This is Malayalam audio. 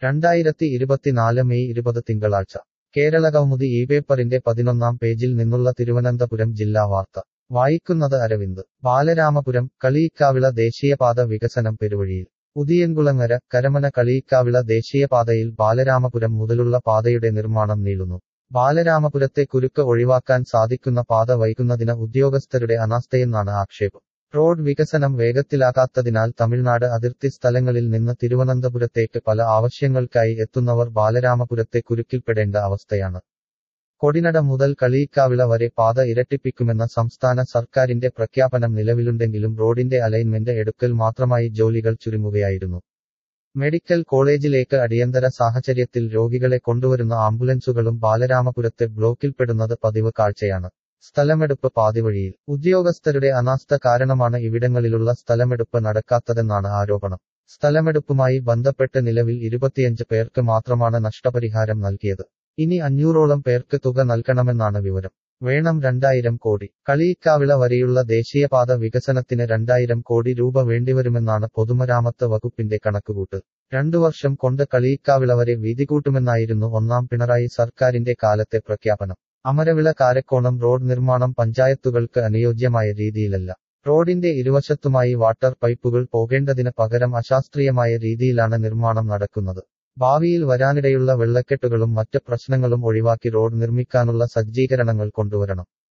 രണ്ടായിരത്തി ഇരുപത്തിനാല് മെയ് ഇരുപത് തിങ്കളാഴ്ച കേരള കൗമുദി ഈ പേപ്പറിന്റെ പതിനൊന്നാം പേജിൽ നിന്നുള്ള തിരുവനന്തപുരം ജില്ലാ വാർത്ത വായിക്കുന്നത് അരവിന്ദ് ബാലരാമപുരം കളിയിക്കാവിള ദേശീയപാത വികസനം പെരുവഴിയിൽ ഉദിയൻകുളങ്ങര കരമന കളിയിക്കാവിള ദേശീയപാതയിൽ ബാലരാമപുരം മുതലുള്ള പാതയുടെ നിർമ്മാണം നീളുന്നു ബാലരാമപുരത്തെ കുരുക്ക് ഒഴിവാക്കാൻ സാധിക്കുന്ന പാത വൈകുന്നതിന് ഉദ്യോഗസ്ഥരുടെ അനാസ്ഥയെന്നാണ് ആക്ഷേപം റോഡ് വികസനം വേഗത്തിലാക്കാത്തതിനാൽ തമിഴ്നാട് അതിർത്തി സ്ഥലങ്ങളിൽ നിന്ന് തിരുവനന്തപുരത്തേക്ക് പല ആവശ്യങ്ങൾക്കായി എത്തുന്നവർ ബാലരാമപുരത്തെ കുരുക്കിൽപ്പെടേണ്ട അവസ്ഥയാണ് കൊടിനട മുതൽ കളിയിക്കാവിള വരെ പാത ഇരട്ടിപ്പിക്കുമെന്ന സംസ്ഥാന സർക്കാരിന്റെ പ്രഖ്യാപനം നിലവിലുണ്ടെങ്കിലും റോഡിന്റെ അലൈൻമെന്റ് എടുക്കൽ മാത്രമായി ജോലികൾ ചുരുങ്ങുകയായിരുന്നു മെഡിക്കൽ കോളേജിലേക്ക് അടിയന്തര സാഹചര്യത്തിൽ രോഗികളെ കൊണ്ടുവരുന്ന ആംബുലൻസുകളും ബാലരാമപുരത്തെ ബ്ലോക്കിൽപ്പെടുന്നത് പതിവ് കാഴ്ചയാണ് സ്ഥലമെടുപ്പ് പാതിവഴിയിൽ ഉദ്യോഗസ്ഥരുടെ അനാസ്ഥ കാരണമാണ് ഇവിടങ്ങളിലുള്ള സ്ഥലമെടുപ്പ് നടക്കാത്തതെന്നാണ് ആരോപണം സ്ഥലമെടുപ്പുമായി ബന്ധപ്പെട്ട് നിലവിൽ ഇരുപത്തിയഞ്ച് പേർക്ക് മാത്രമാണ് നഷ്ടപരിഹാരം നൽകിയത് ഇനി അഞ്ഞൂറോളം പേർക്ക് തുക നൽകണമെന്നാണ് വിവരം വേണം രണ്ടായിരം കോടി കളിയിക്കാവിള വരെയുള്ള ദേശീയപാത വികസനത്തിന് രണ്ടായിരം കോടി രൂപ വേണ്ടിവരുമെന്നാണ് പൊതുമരാമത്ത് വകുപ്പിന്റെ കണക്കുകൂട്ട് രണ്ടു വർഷം കൊണ്ട് കളിയിക്കാവിള വരെ വീതി കൂട്ടുമെന്നായിരുന്നു ഒന്നാം പിണറായി സർക്കാരിന്റെ കാലത്തെ പ്രഖ്യാപനം അമരവിള കാരക്കോണം റോഡ് നിർമ്മാണം പഞ്ചായത്തുകൾക്ക് അനുയോജ്യമായ രീതിയിലല്ല റോഡിന്റെ ഇരുവശത്തുമായി വാട്ടർ പൈപ്പുകൾ പോകേണ്ടതിന് പകരം അശാസ്ത്രീയമായ രീതിയിലാണ് നിർമ്മാണം നടക്കുന്നത് ഭാവിയിൽ വരാനിടയുള്ള വെള്ളക്കെട്ടുകളും മറ്റ് പ്രശ്നങ്ങളും ഒഴിവാക്കി റോഡ് നിർമ്മിക്കാനുള്ള സജ്ജീകരണങ്ങൾ കൊണ്ടുവരണം